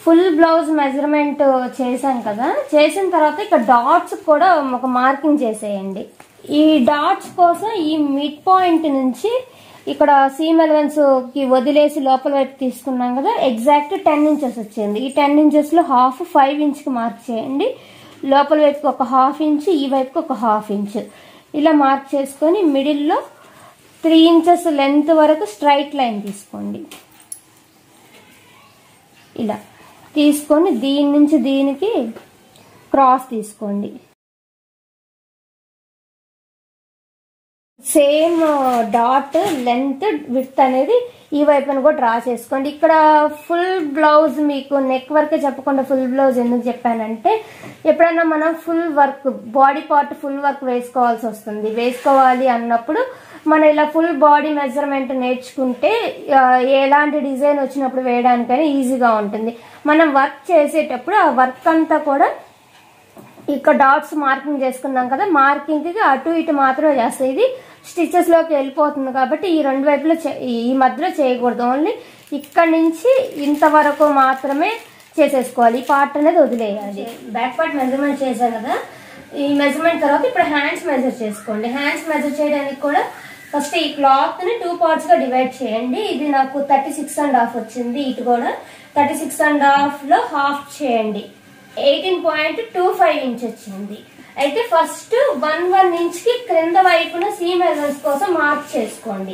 full blouse measurement చేశాం కదా చేసిన తర్వాత ఇక్కడ డాట్స్ కూడా ఒక మార్కింగ్ చేసేయండి ఈ డాట్స్ కోసం ఈ మిడ్ పాయింట్ నుంచి ఇక్కడ సీమ్ ఎలవెన్స్ కి వదిలేసి లోపల వైపు తీసుకున్నాం కదా ఎగ్జాక్ట్ టెన్ ఇంచెస్ వచ్చింది ఈ టెన్ ఇంచెస్ లో హాఫ్ ఫైవ్ ఇంచ్ కి మార్క్ చేయండి లోపల వైపుకి ఒక హాఫ్ ఇంచ్ ఈ వైపుకి ఒక హాఫ్ ఇంచ్ ఇలా మార్క్ చేసుకొని మిడిల్లో త్రీ ఇంచెస్ లెంత్ వరకు స్ట్రైట్ లైన్ తీసుకోండి ఇలా తీసుకొని దీని నుంచి దీనికి క్రాస్ తీసుకోండి సేమ్ డాట్ లెంత్ విత్ అనేది ఈ వైపున కూడా డ్రా చేసుకోండి ఇక్కడ ఫుల్ బ్లౌజ్ మీకు నెక్ వర్క్ చెప్పకుండా ఫుల్ బ్లౌజ్ ఎందుకు చెప్పానంటే ఎప్పుడైనా మనం full work body part full work వేసుకోవాల్సి వస్తుంది వేసుకోవాలి అన్నప్పుడు మనం ఇలా ఫుల్ బాడీ మెజర్మెంట్ నేర్చుకుంటే ఆ, ఎలాంటి డిజైన్ వచ్చినప్పుడు వేయడానికైనా ఈజీగా ఉంటుంది మనం వర్క్ చేసేటప్పుడు ఆ వర్క్ అంతా కూడా ఇక్కడ డాట్స్ మార్కింగ్ చేసుకున్నాం కదా మార్కింగ్ కి అటు ఇటు మాత్రమే చేస్తాయి ఇది స్టిచెస్ లోకి వెళ్ళిపోతుంది కాబట్టి ఈ రెండు వైపులో చే- ఈ మధ్యలో చేయకూడదు ఓన్లీ ఇక్కడ నుంచి ఇంతవరకు మాత్రమే చేసేసుకోవాలి ఈ పార్ట్ అనేది వదిలేయాలి బ్యాక్ పార్ట్ మెజర్మెంట్ చేశాం కదా ఈ మెజర్మెంట్ తర్వాత ఇప్పుడు హ్యాండ్స్ మెజర్ చేసుకోండి హ్యాండ్స్ మెజర్ చేయడానికి కూడా ఫస్ట్ ఈ క్లాత్ ని టూ పార్ట్స్ గా డివైడ్ చేయండి ఇది నాకు థర్టీ సిక్స్ అండ్ హాఫ్ వచ్చింది ఇటు కూడా థర్టీ సిక్స్ అండ్ హాఫ్ లో హాఫ్ చేయండి eighteen point two five inch వచ్చింది అయితే ఫస్ట్ వన్ వన్ ఇంచ్ కి క్రింద వైపున సీమ్ ఎలవెన్స్ కోసం మార్క్ చేసుకోండి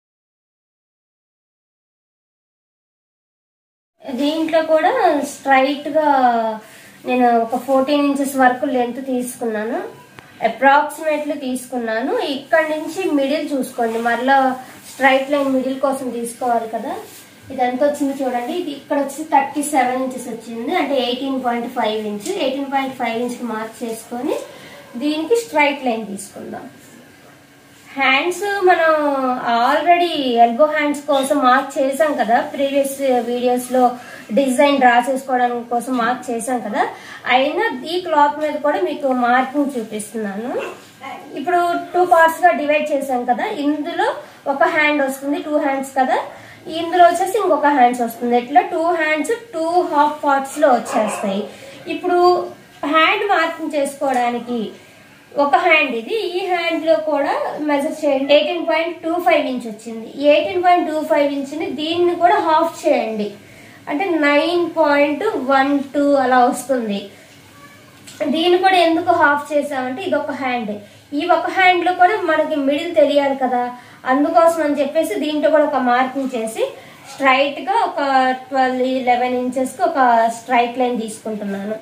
దీంట్లో కూడా స్ట్రైట్ గా నేను ఒక ఫోర్టీన్ ఇంచెస్ వరకు లెంత్ తీసుకున్నాను అప్రాక్సిమేట్లీ తీసుకున్నాను ఇక్కడ నుంచి మిడిల్ చూసుకోండి మరలా స్ట్రైట్ లైన్ మిడిల్ కోసం తీసుకోవాలి కదా ఇది ఎంత వచ్చింది చూడండి ఇది ఇక్కడ వచ్చి థర్టీ సెవెన్ ఇంచెస్ వచ్చింది అంటే eighteen point five inch eighteen point five inch mark చేసుకొని దీనికి స్ట్రైట్ లైన్ తీసుకుందాం హ్యాండ్స్ మనం ఆల్రెడీ ఎల్బో హ్యాండ్స్ కోసం మార్క్ చేసాం కదా ప్రీవియస్ వీడియోస్ లో డిజైన్ డ్రా చేసుకోవడం కోసం మార్క్ చేసాం కదా అయినా ఈ క్లాత్ మీద కూడా మీకు మార్కింగ్ చూపిస్తున్నాను ఇప్పుడు టూ పార్ట్స్ గా డివైడ్ చేసాం కదా ఇందులో ఒక హ్యాండ్ వస్తుంది టూ హ్యాండ్స్ కదా ఇందులో వచ్చేసి ఇంకొక హ్యాండ్స్ వస్తుంది ఇట్లా two hands two half parts లో వచ్చేస్తాయి ఇప్పుడు హ్యాండ్ మార్కింగ్ చేసుకోవడానికి ఒక హ్యాండ్ ఇది ఈ హ్యాండ్ లో కూడా మెజర్ చేయండి eighteen point two five inch వచ్చింది eighteen point two five inch ని దీన్ని కూడా హాఫ్ చేయండి అంటే నైన్ పాయింట్ వన్ టూ అలా వస్తుంది దీన్ని కూడా ఎందుకు హాఫ్ చేసామంటే ఇది ఒక హ్యాండ్ ఈ ఒక హ్యాండ్ లో కూడా మనకి మిడిల్ తెలియాలి కదా అందుకోసం అని చెప్పేసి దీంట్లో కూడా ఒక మార్కింగ్ చేసి స్ట్రైట్ గా ఒక ట్వెల్వ్ లెవెన్ ఇంచెస్ కి ఒక స్ట్రైట్ లైన్ తీసుకుంటున్నాను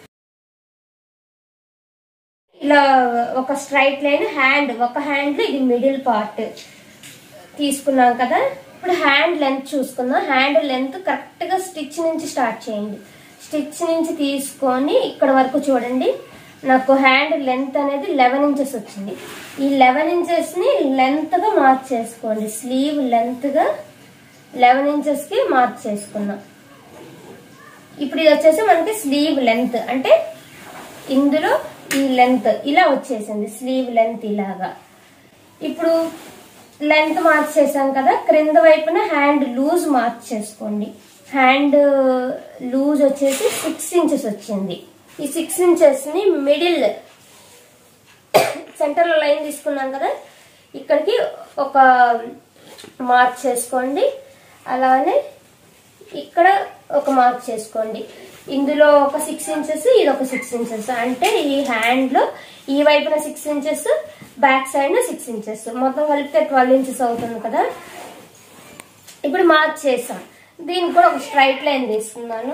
ఇలా ఒక స్ట్రైట్ లైన్ హ్యాండ్ ఒక హ్యాండ్ ఇది మిడిల్ పార్ట్ తీసుకున్నాం కదా ఇప్పుడు హ్యాండ్ లెంత్ చూసుకుందాం హ్యాండ్ లెంత్ కరెక్ట్ గా స్టిచ్ నుంచి స్టార్ట్ చేయండి స్టిచ్ నుంచి తీసుకొని ఇక్కడ వరకు చూడండి నాకు హ్యాండ్ లెంత్ అనేది లెవెన్ ఇంచెస్ వచ్చింది ఈ లెవెన్ ఇంచెస్ ని లెంత్ గా మార్క్ చేసుకోండి స్లీవ్ లెంత్ గా లెవెన్ ఇంచెస్ కి మార్క్ చేసుకున్నాం ఇప్పుడు ఇది వచ్చేసి మనకి స్లీవ్ లెంత్ అంటే ఇందులో ఈ లెంత్ ఇలా వచ్చేసింది స్లీవ్ లెంత్ ఇలాగా ఇప్పుడు లెంత్ మార్క్ చేసాం కదా క్రింద వైపున హ్యాండ్ లూజ్ మార్క్ చేసుకోండి హ్యాండ్ లూజ్ వచ్చేసి సిక్స్ ఇంచెస్ వచ్చింది ఈ సిక్స్ ఇంచెస్ ని మిడిల్ సెంటర్ లో లైన్ తీసుకున్నాం కదా ఇక్కడికి ఒక మార్క్ చేసుకోండి అలానే ఇక్కడ ఒక మార్క్ చేసుకోండి ఇందులో ఒక సిక్స్ ఇంచెస్ ఇది ఒక సిక్స్ ఇంచెస్ అంటే ఈ హ్యాండ్ లో ఈ వైపున six inches back side six inches మొత్తం కలిపితే ట్వెల్వ్ ఇంచెస్ అవుతుంది కదా ఇప్పుడు మార్క్ చేసాం దీనికి కూడా ఒక స్ట్రైట్ లైన్ తీసుకున్నాను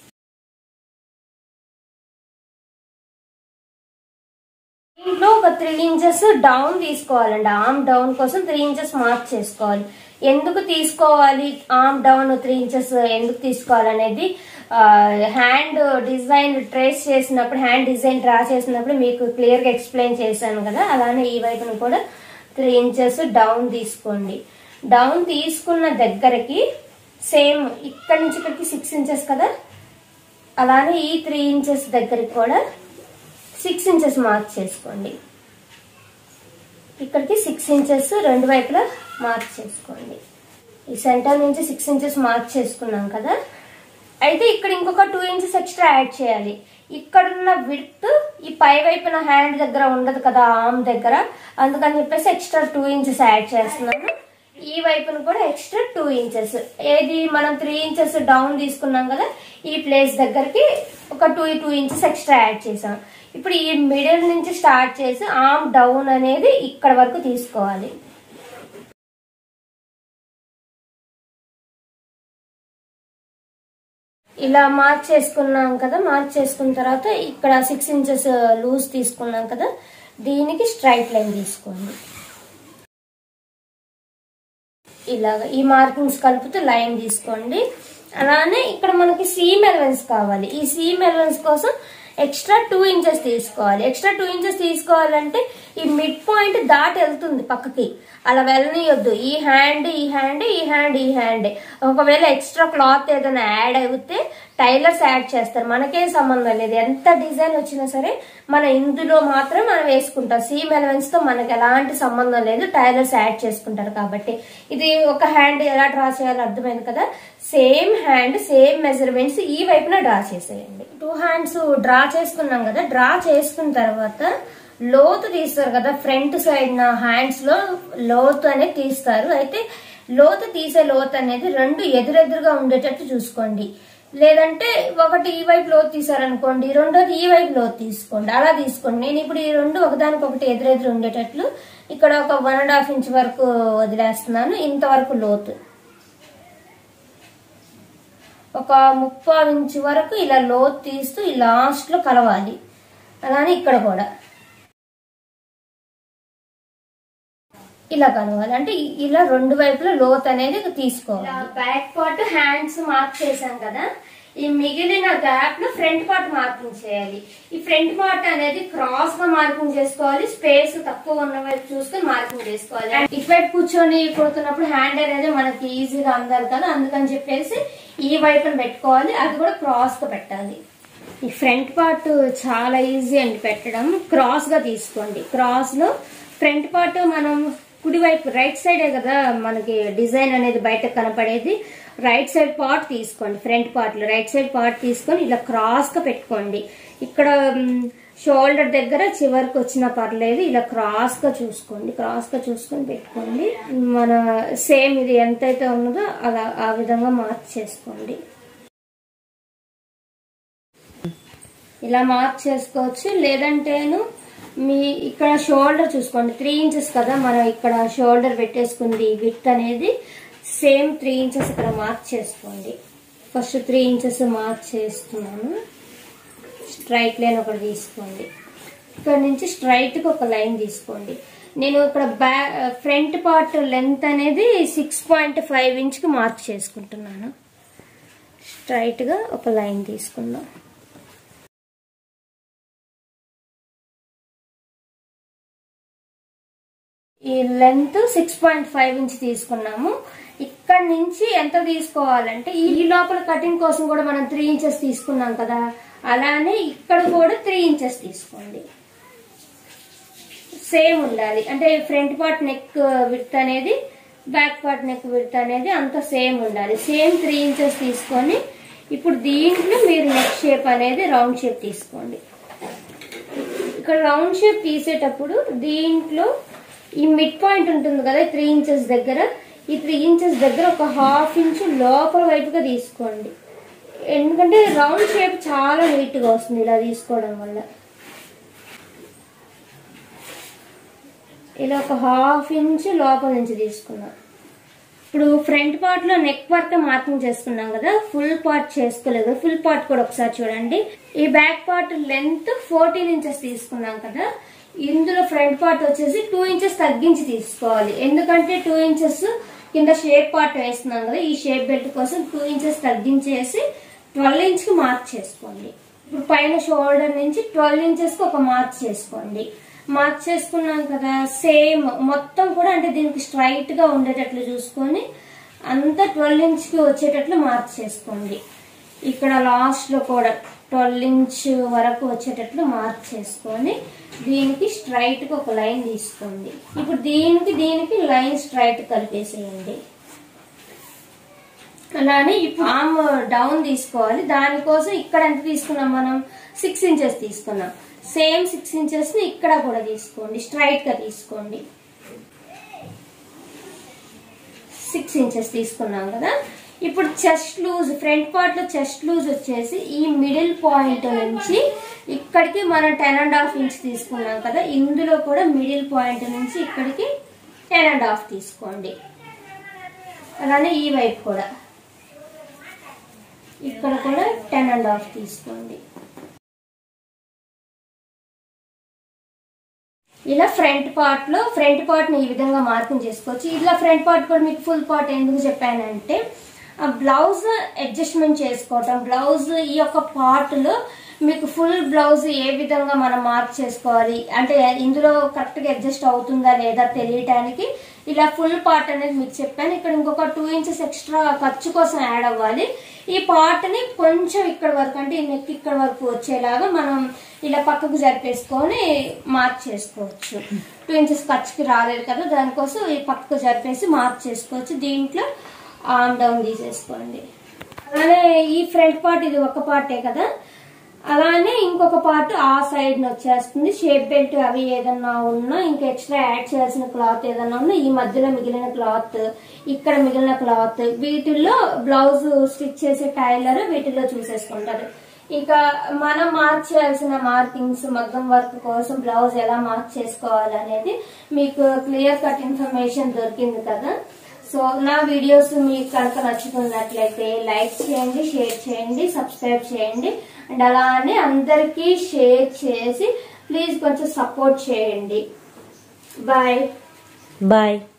దీంట్లో ఒక త్రీ ఇంచెస్ డౌన్ తీసుకోవాలండి ఆర్మ్ డౌన్ కోసం త్రీ ఇంచెస్ మార్క్ చేసుకోవాలి ఎందుకు తీసుకోవాలి ఆర్మ్ డౌన్ త్రీ ఇంచెస్ ఎందుకు తీసుకోవాలి అనేది హ్యాండ్ డిజైన్ ట్రేస్ చేసినప్పుడు హ్యాండ్ డిజైన్ డ్రా చేసినప్పుడు మీకు క్లియర్ గా ఎక్స్ప్లెయిన్ చేశాను కదా అలానే ఈ వైపున కూడా త్రీ ఇంచెస్ డౌన్ తీసుకోండి డౌన్ తీసుకున్న దగ్గరకి సేమ్ ఇక్కడ నుంచి ఇక్కడికి సిక్స్ ఇంచెస్ కదా అలానే ఈ త్రీ ఇంచెస్ దగ్గరికి కూడా సిక్స్ ఇంచెస్ మార్క్ చేసుకోండి ఇక్కడికి సిక్స్ ఇంచెస్ రెండు వైపులా మార్క్ చేసుకోండి ఈ సెంటర్ నుంచి సిక్స్ ఇంచెస్ మార్క్ చేసుకున్నాం కదా అయితే ఇక్కడ ఇంకొక టూ ఇంచెస్ ఎక్స్ట్రా యాడ్ చేయాలి ఇక్కడున్న విడ్త్ ఈ పై వైపున హ్యాండ్ దగ్గర ఉండదు కదా ఆర్మ్ దగ్గర అందుకని చెప్పేసి ఎక్స్ట్రా టూ ఇంచెస్ యాడ్ చేస్తున్నాను ఈ వైపున కూడా ఎక్స్ట్రా టూ ఇంచెస్ ఏది మనం త్రీ ఇంచెస్ డౌన్ తీసుకున్నాం కదా ఈ ప్లేస్ దగ్గరికి ఒక two two inches extra add చేసాం ఇప్పుడు ఈ మిడిల్ నుంచి స్టార్ట్ చేసి ఆర్మ్ డౌన్ అనేది ఇక్కడ వరకు తీసుకోవాలి ఇలా మార్క్ చేసుకున్నాం కదా మార్క్ చేసుకున్న తర్వాత ఇక్కడ సిక్స్ ఇంచెస్ లూజ్ తీసుకున్నాం కదా దీనికి స్ట్రైట్ లైన్ తీసుకోండి ఇలాగ ఈ మార్కింగ్స్ కలుపుతూ లైన్ తీసుకోండి అలానే ఇక్కడ మనకి సీమ్ ఎలవెన్స్ కావాలి ఈ సీమ్ ఎలవెన్స్ కోసం ఎక్స్ట్రా టూ ఇంచెస్ తీసుకోవాలి ఎక్స్ట్రా టూ ఇంచెస్ తీసుకోవాలంటే ఈ మిడ్ పాయింట్ దాటి వెళ్తుంది పక్కకి అలా వెళ్ళనియొద్దు ఈ హ్యాండ్ ఈ హ్యాండ్ ఈ హ్యాండ్ ఈ హ్యాండ్ ఒకవేళ ఎక్స్ట్రా క్లాత్ ఏదైనా యాడ్ అయితే టైలర్స్ యాడ్ చేస్తారు మనకేం సంబంధం లేదు ఎంత డిజైన్ వచ్చినా సరే మన ఇందులో మాత్రం మనం వేసుకుంటాం సీమ్ ఎలవెన్స్ తో మనకి ఎలాంటి సంబంధం లేదు టైలర్స్ యాడ్ చేసుకుంటారు కాబట్టి ఇది ఒక హ్యాండ్ ఎలా డ్రా చేయాలో అర్థమైంది కదా సేమ్ హ్యాండ్ సేమ్ మెజర్మెంట్స్ ఈ వైపున డ్రా చేసేయండి టూ హ్యాండ్స్ డ్రా చేసుకున్నాం కదా డ్రా చేసుకున్న తర్వాత లోతు తీస్తారు కదా ఫ్రంట్ సైడ్ నా హ్యాండ్స్ లో లోతు అనేది తీస్తారు అయితే లోతు తీసే లోతు అనేది రెండు ఎదురెదురుగా ఉండేటట్టు చూసుకోండి లేదంటే ఒకటి ఈ వైపు లోతు తీసారనుకోండి రెండోది ఈ వైపు లోతు తీసుకోండి అలా తీసుకోండి నేను ఇప్పుడు ఈ రెండు ఒకదానికి ఒకటి ఎదురెదురు ఉండేటట్లు ఇక్కడ ఒక వన్ అండ్ హాఫ్ ఇంచ్ వరకు వదిలేస్తున్నాను ఇంతవరకు లోతు ఒక ముప్పావు ఇంచు వరకు ఇలా లోతు తీస్తూ ఈ లాస్ట్ లో కలవాలి అలానే ఇక్కడ కూడా ఇలా కలవాలి అంటే ఇ- ఇలా రెండు వైపులా లోత్ అనేది తీసుకోవాలి బ్యాక్ పార్ట్ హ్యాండ్స్ మార్క్ చేశాం కదా ఈ మిగిలిన గ్యాప్ లో ఫ్రంట్ పార్ట్ మార్కింగ్ చేయాలి ఈ ఫ్రంట్ పార్ట్ అనేది క్రాస్ గా మార్కింగ్ చేసుకోవాలి స్పేస్ తక్కువ ఉన్న వైపు చూసుకొని మార్కింగ్ చేసుకోవాలి ఇటువైపు కూర్చొని కుడుతున్నప్పుడు హ్యాండ్ అనేది మనకి ఈజీగా అందాలి కదా అందుకని చెప్పేసి ఈ వైపున పెట్టుకోవాలి అది కూడా క్రాస్ గా పెట్టాలి ఈ ఫ్రంట్ పార్ట్ చాలా ఈజీ అండి పెట్టడం క్రాస్ గా తీసుకోండి క్రాస్ లో ఫ్రంట్ పార్ట్ మనం కుడివైపు రైట్ సైడే కదా మనకి డిజైన్ అనేది బయటకు కనపడేది రైట్ సైడ్ పార్ట్ తీసుకోండి ఫ్రంట్ పార్ట్ లో రైట్ సైడ్ పార్ట్ తీసుకొని ఇలా క్రాస్ గా పెట్టుకోండి ఇక్కడ షోల్డర్ దగ్గర చివరికి వచ్చినా పర్లేదు ఇలా క్రాస్ గా చూసుకోండి క్రాస్ గా చూసుకొని పెట్టుకోండి మన సేమ్ ఇది ఎంతైతే ఉన్నదో అలా ఆ విధంగా మార్క్ చేసుకోండి ఇలా మార్క్ చేసుకోవచ్చు లేదంటేను మీ ఇక్కడ షోల్డర్ చూసుకోండి త్రీ ఇంచెస్ కదా మనం ఇక్కడ షోల్డర్ పెట్టేసుకుంది విత్ అనేది సేమ్ త్రీ ఇంచెస్ ఇక్కడ మార్క్ చేసుకోండి ఫస్ట్ త్రీ ఇంచెస్ మార్క్ చేస్తున్నాను స్ట్రైట్ లైన్ ఒకటి తీసుకోండి ఇక్కడ నుంచి స్ట్రైట్ గా ఒక లైన్ తీసుకోండి నేను ఇక్కడ బ్యా ఫ్రంట్ పార్ట్ లెంత్ అనేది సిక్స్ పాయింట్ ఫైవ్ ఇంచ్ కి మార్క్ చేసుకుంటున్నాను స్ట్రైట్ గా ఒక లైన్ తీసుకుందాం ఈ length six point five inch తీసుకున్నాము ఇక్కడ నుంచి ఎంత తీసుకోవాలంటే ఈ లోపల కటింగ్ కోసం కూడా మనం త్రీ ఇంచెస్ తీసుకున్నాం కదా అలానే ఇక్కడ కూడా త్రీ ఇంచెస్ తీసుకోండి సేమ్ ఉండాలి అంటే ఫ్రంట్ పార్ట్ నెక్ విడ్త్ అనేది బ్యాక్ పార్ట్ నెక్ విడ్త్ అనేది అంత సేమ్ ఉండాలి సేమ్ త్రీ ఇంచెస్ తీసుకొని ఇప్పుడు దీంట్లో మీరు నెక్ షేప్ అనేది రౌండ్ షేప్ తీసుకోండి ఇక్కడ రౌండ్ షేప్ తీసేటప్పుడు దీంట్లో ఈ మిడ్ పాయింట్ ఉంటుంది కదా త్రీ ఇంచెస్ దగ్గర ఈ త్రీ ఇంచెస్ దగ్గర ఒక హాఫ్ ఇంచ్ లోపల వైపుగా తీసుకోండి ఎందుకంటే రౌండ్ షేప్ చాలా నీట్ గా వస్తుంది ఇలా తీసుకోవడం వల్ల ఇలా ఒక హాఫ్ ఇంచ్ లోపల నుంచి తీసుకున్నాం ఇప్పుడు ఫ్రంట్ పార్ట్ లో నెక్ పార్ట్ మార్కింగ్ చేసుకున్నాం కదా ఫుల్ పార్ట్ చేసుకోలేదు ఫుల్ పార్ట్ కూడా ఒకసారి చూడండి ఈ back part length fourteen inches తీసుకున్నాం కదా ఇందులో ఫ్రంట్ పార్ట్ వచ్చేసి టూ ఇంచెస్ తగ్గించి తీసుకోవాలి ఎందుకంటే టూ ఇంచెస్ కింద షేప్ పార్ట్ వేస్తున్నాం కదా ఈ షేప్ బెల్ట్ కోసం టూ ఇంచెస్ తగ్గించేసి ట్వెల్వ్ ఇంచ్ కి మార్క్ చేసుకోండి ఇప్పుడు పైన షోల్డర్ నుంచి ట్వెల్వ్ ఇంచెస్ కి ఒక మార్క్ చేసుకోండి మార్క్ చేసుకున్నాం కదా సేమ్ మొత్తం కూడా అంటే దీనికి స్ట్రైట్ గా ఉండేటట్లు చూసుకొని అంతా ట్వెల్వ్ ఇంచ్ కి వచ్చేటట్లు మార్క్ చేసుకోండి ఇక్కడ లాస్ట్ లో కూడా ట్వెల్వ్ ఇంచ్ వరకు వచ్చేటట్లు మార్క్ చేసుకొని దీనికి స్ట్రైట్ గా ఒక లైన్ తీసుకోండి ఇప్పుడు దీనికి దీనికి లైన్ స్ట్రైట్ కలిపేసేయండి అలానే ఇప్పుడు ఆమ్ డౌన్ తీసుకోవాలి దానికోసం ఇక్కడ ఎంత తీసుకున్నాం మనం సిక్స్ ఇంచెస్ తీసుకున్నాం సేమ్ సిక్స్ ఇంచెస్ ని ఇక్కడ కూడా తీసుకోండి స్ట్రైట్ గా తీసుకోండి సిక్స్ ఇంచెస్ తీసుకున్నాం కదా ఇప్పుడు చెస్ట్ లూజ్ ఫ్రంట్ పార్ట్ లో చెస్ట్ లూజ్ వచ్చేసి ఈ మిడిల్ పాయింట్ నుంచి ఇక్కడికి మనం టెన్ అండ్ హాఫ్ ఇంచ్ తీసుకున్నాం కదా ఇందులో కూడా మిడిల్ పాయింట్ నుంచి ఇక్కడికి టెన్ అండ్ హాఫ్ తీసుకోండి అలానే ఈ వైపు కూడా ఇక్కడ కూడా టెన్ అండ్ హాఫ్ తీసుకోండి ఇలా ఫ్రంట్ పార్ట్ లో ఫ్రంట్ పార్ట్ ని ఈ విధంగా మార్కింగ్ చేసుకోవచ్చు ఇలా ఫ్రంట్ పార్ట్ కూడా మీకు ఫుల్ పార్ట్ ఎందుకు చెప్పానంటే ఆ బ్లౌజ్ అడ్జస్ట్మెంట్ చేసుకోవటం బ్లౌజ్ ఈ యొక్క పార్ట్ లో మీకు ఫుల్ బ్లౌజ్ ఏ విధంగా మనం మార్క్ చేసుకోవాలి అంటే ఇందులో కరెక్ట్ గా అడ్జస్ట్ అవుతుందా లేదా తెలియటానికి ఇలా ఫుల్ పార్ట్ అనేది మీకు చెప్పాను ఇక్కడ ఇంకొక టూ ఇంచెస్ ఎక్స్ట్రా ఖర్చు కోసం యాడ్ అవ్వాలి ఈ పార్ట్ ని కొంచెం ఇక్కడ వరకు అంటే ఈ నెక్ ఇక్కడ వరకు వచ్చేలాగా మనం ఇలా పక్కకు జరిపేసుకొని మార్క్ చేసుకోవచ్చు టూ ఇంచెస్ ఖర్చుకి రాలేదు కదా దానికోసం ఈ పక్కకు జరిపేసి మార్క్ చేసుకోవచ్చు దీంట్లో ఆమ్ డౌన్ తీసేసుకోండి అలానే ఈ ఫ్రంట్ పార్ట్ ఇది ఒక పార్టే కదా అలానే ఇంకొక పార్ట్ ఆ సైడ్ వచ్చేస్తుంది షేప్ బెల్ట్ అవి ఏదన్నా ఉన్నా ఇంకా ఎక్స్ట్రా యాడ్ చేయాల్సిన క్లాత్ ఏదన్నా ఉన్నా ఈ మధ్యలో మిగిలిన క్లాత్ ఇక్కడ మిగిలిన క్లాత్ వీటిల్లో బ్లౌజ్ స్టిచ్ చేసే టైలర్ వీటిల్లో చూసేసుకుంటారు ఇక మనం మార్క్ చేయాల్సిన మార్కింగ్స్ మగ్గం వర్క్ కోసం బ్లౌజ్ ఎలా మార్క్ చేసుకోవాలి అనేది మీకు క్లియర్ కట్ ఇన్ఫర్మేషన్ దొరికింది కదా సో నా వీడియోస్ మీకు కనుక నచ్చుతున్నట్లయితే లైక్ చేయండి షేర్ చేయండి సబ్స్క్రైబ్ చేయండి అండ్ అలానే అందరికీ షేర్ చేసి ప్లీజ్ కొంచెం సపోర్ట్ చేయండి బాయ్ బాయ్